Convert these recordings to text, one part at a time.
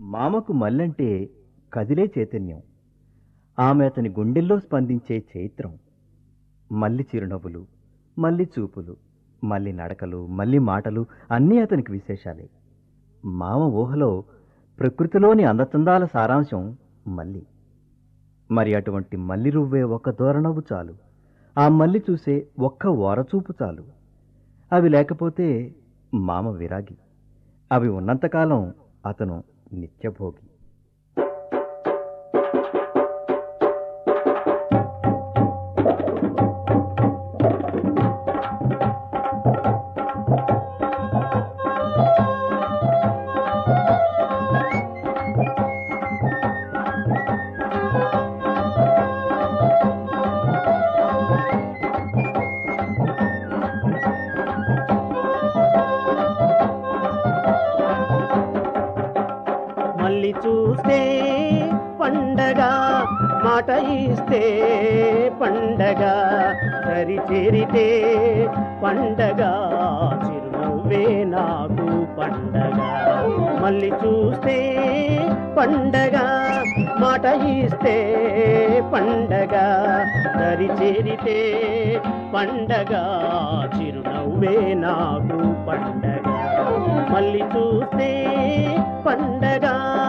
మామకు మల్లంటే కదిలే చైతన్యం ఆమె అతని గుండెల్లో స్పందించే చైత్రం మల్లి చిరునవ్వులు మల్లి చూపులు మల్లి నడకలు మల్లి మాటలు అన్నీ అతనికి విశేషాలే మామ ఊహలో ప్రకృతిలోని అందచందాల సారాంశం మల్లి మరి అటువంటి మల్లి రువ్వే ఒక్క దూరనవ్వు చాలు ఆ మల్లి చూసే ఒక్క ఓరచూపు చాలు అవి లేకపోతే మామ విరాగి అవి ఉన్నంతకాలం అతను నిత్యభోగి మళ్ళీ చూస్తే పండగ మాట ఇస్తే పండగ సరి చేరితే పండగ చిరునవ్వే నాకు పండగ మళ్ళీ చూస్తే పండగ మాట ఇస్తే పండగ సరి చేరితే పండగ చిరునవ్వే నాకు పండగ మళ్ళీ చూస్తే పండగ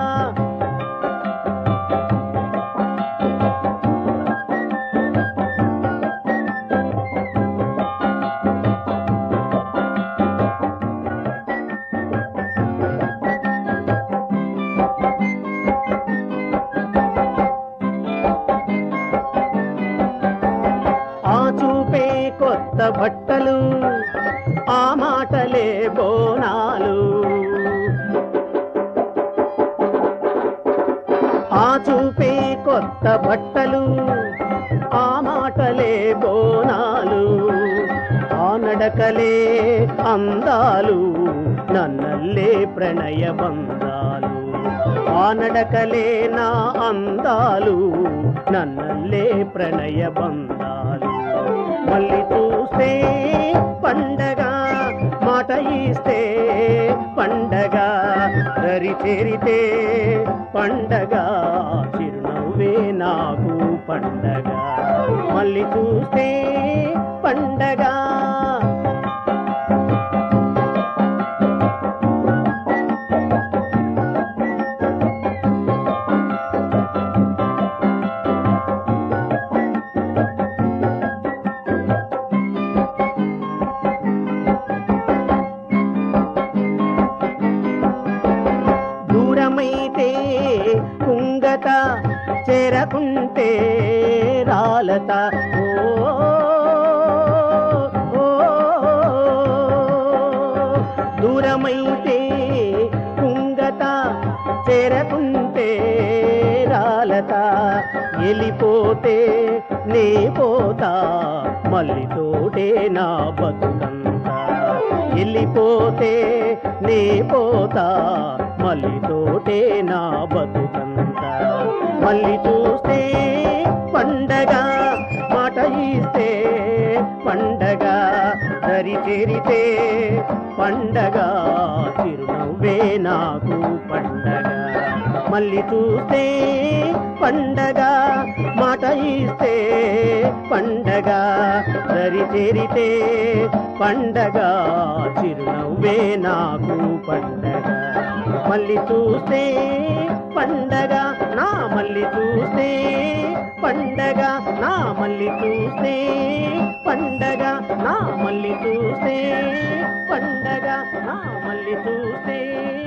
ఆ చూపే కొత్త బట్టలు ఆ మాటలే బోనాలు ఆ చూపే కొత్త బట్టలు ఆ మాటలే బోనాలు ఆ నడకలే అందాలు నన్నల్లే ప్రణయ బంధాలు ఆ నడకలే నా అందాలు నన్నల్లే ప్రణయ బంధాలు మళ్ళీ చూస్తే పండగ మాట ఇస్తే పండగ దరి చేరితే పండగ చిరునవ్వే నాకు పండగ మళ్ళీ చూస్తే పండగ దూరమైతే కుంగత చేరకుంటే రాలత ఓ ఓ, దూరమైతే కుంగత చేరకుంటే రాలత వెళ్ళిపోతే నే పోతా మళ్ళీ తోటే నా బతుకంతా వెళ్ళిపోతే నే పోతా మళ్ళీ తోటే నా బతుకంతా మళ్ళీ చూస్తే పండగ మాట ఇస్తే పండగ దరి చేరితే పండగ చిరునవ్వే నాకు పండగ మళ్ళీ చూస్తే పండగ మాట ఇస్తే పండగ దరి చేరితే పండగ చిరునవ్వే నాకు పండగ మళ్ళీ చూస్తే పండగ నా మళ్ళీ చూస్తే పండగ నా మళ్ళీ చూస్తే పండగ నా మళ్ళీ చూస్తే పండగ నా మళ్ళీ చూస్తే